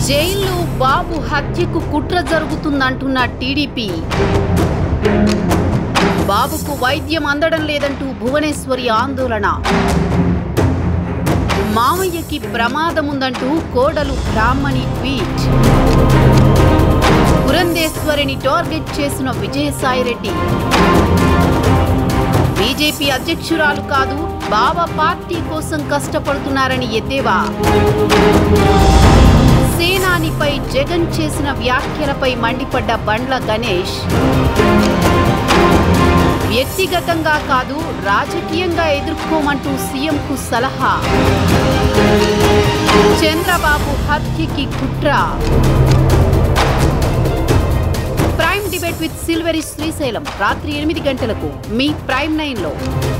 జైల్లో బాబు హత్యకు కుట్ర జరుగుతుందంటున్న టీడీపీ బాబుకు వైద్యం అందడం లేదంటూ భువనేశ్వరి ఆందోళన మామయ్యకి ప్రమాదముందంటూ కోడలు బ్రాహ్మణి ట్వీట్ పురంధేశ్వరిని టార్గెట్ చేసిన విజయసాయిరెడ్డి బీజేపీ అధ్యక్షురాలు కాదు బాబా పార్టీ కోసం కష్టపడుతున్నారని ఎద్దేవా సేనానిపై జగన్ చేసిన వ్యాఖ్యలపై మండిపడ్డ బండ్ల గణేష్ వ్యక్తిగతంగా కాదు రాజకీయంగా ఎదుర్కోమంటూ సీఎంకు సలహా చంద్రబాబు హత్యకి కుట్ర prime debate with Silvari Srisailam రాత్రి ఎనిమిది గంటలకు మీ ప్రైమ్ నైన్లో